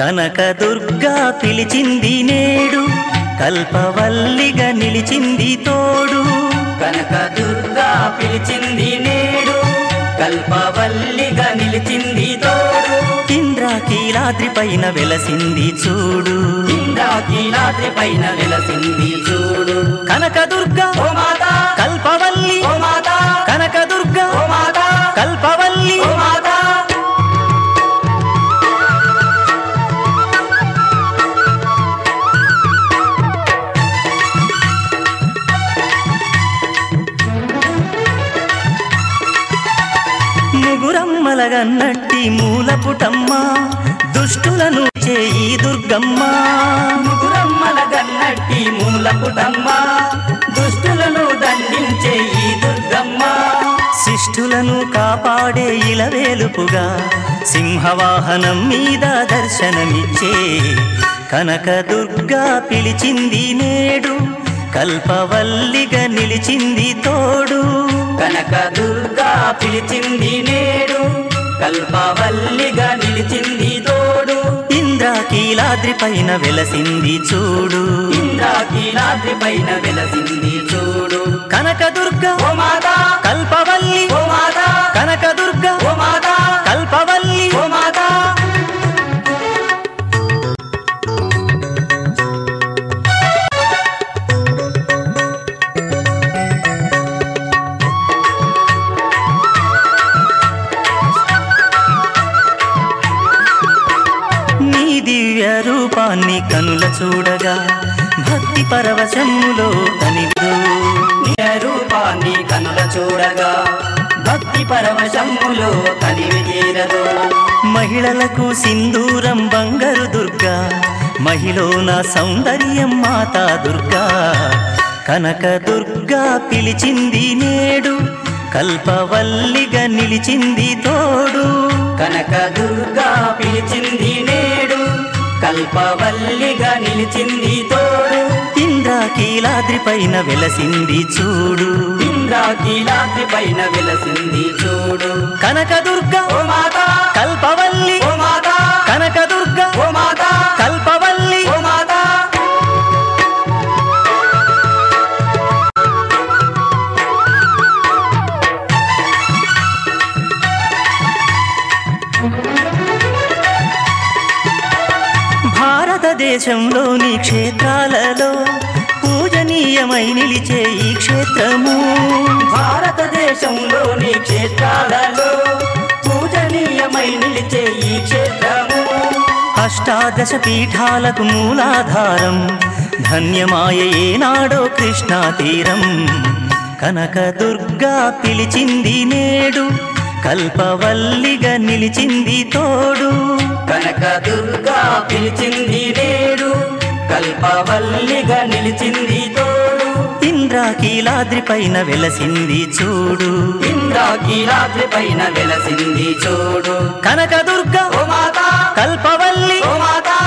కనకదుర్గా పిలిచింది నేడు కల్పవల్లిగా నిలిచింది తోడు కనక దుర్గా పిలిచింది నేడు కల్పవల్లిగా నిలిచింది తోడు ఇంద్రాకీలాద్రి పైన వెలసింది చూడు ఇంద్రాకీలాద్రి పైన వెలసింది చూడు కనకదుర్గా ఓ మాత కల్పవల్లి ఓ మాత కనకదుర్గా ఓ మాత కల్పవల్లి ఓ మాత ముగురమ్మలగన్నట్టి మూలపుటమ్మ దుష్టులను చేయి దుర్గమ్మ ముగురమ్మల గన్నట్టి మూలపుటమ్మ దుష్టులను దండించే ఈ దుర్గమ్మ శిష్టులను కాపాడే ఇలవేలుపుగా సింహవాహనం మీద దర్శనమిచ్చే కనకదుర్గా పిలిచింది నేడు కల్పవల్లిగా నిలిచింది తోడు కనక దుర్గా పిలిచింది నేడు కల్పవల్లిగా నిలిచింది తోడు ఇంద్రాకీలాద్రి పైన వెలసింది చూడు ఇంద్రాకీలాద్రి పైన వెలసింది చూడు కనకదుర్గా ఓ మాత కల్పవల్లి ఓ మాత కనకదుర్గా ఓ మాత కల్పవల్లి ఓ మాత నీ దివ్య రూపాన్ని కనుల చూడగా భక్తి పరవశములో కనిదు నిజ రూపాన్ని కనుల చూడగా భక్తి పరవశములో కలివి తీరదు మహిళలకు సింధూరం బంగారు దుర్గా మహిళన సౌందర్యం మాతా దుర్గా కనక దుర్గా పిలిచింది నేడు కల్పవల్లిగా నిలిచింది తోడు కనక దుర్గా పిలిచింది నేడు కల్పవల్లిగా నిలిచింది తోడు ఇంద్రాకీలాద్రి పైన వెలసింది చూడు ఇంద్రాకీలాద్రి పైన వెలసింది చూడు కనకదుర్గా ఓ మాత కల్పవల్లి ఓ మాత కనకదుర్గా ఓ మాత కల్పవల్లి ఓ మాత భారతదేశంలోని క్షేత్రాలలో పూజనీయమై నిలిచే ఈ క్షేత్రము భారతదేశంలోని క్షేత్రాలలో పూజనీయమై నిలిచే ఈ క్షేత్రము అష్టాదశ పీఠాలకు మూలాధారం ధన్యమాయ ఏనాడో కృష్ణా తీరం కనక దుర్గా పిలిచింది నేడు కల్పవల్లిగా నిలిచింది తోడు కనక దుర్గా పిలిచింది నేడు కల్పవల్లిగా నిలిచింది తోడు ఇంద్రాకీలాద్రి పైన వెలసింది చూడు ఇంద్రాకీలాద్రి పైన వెలసింది చూడు కనక దుర్గా ఓ మాత కల్పవల్లి ఓ మాత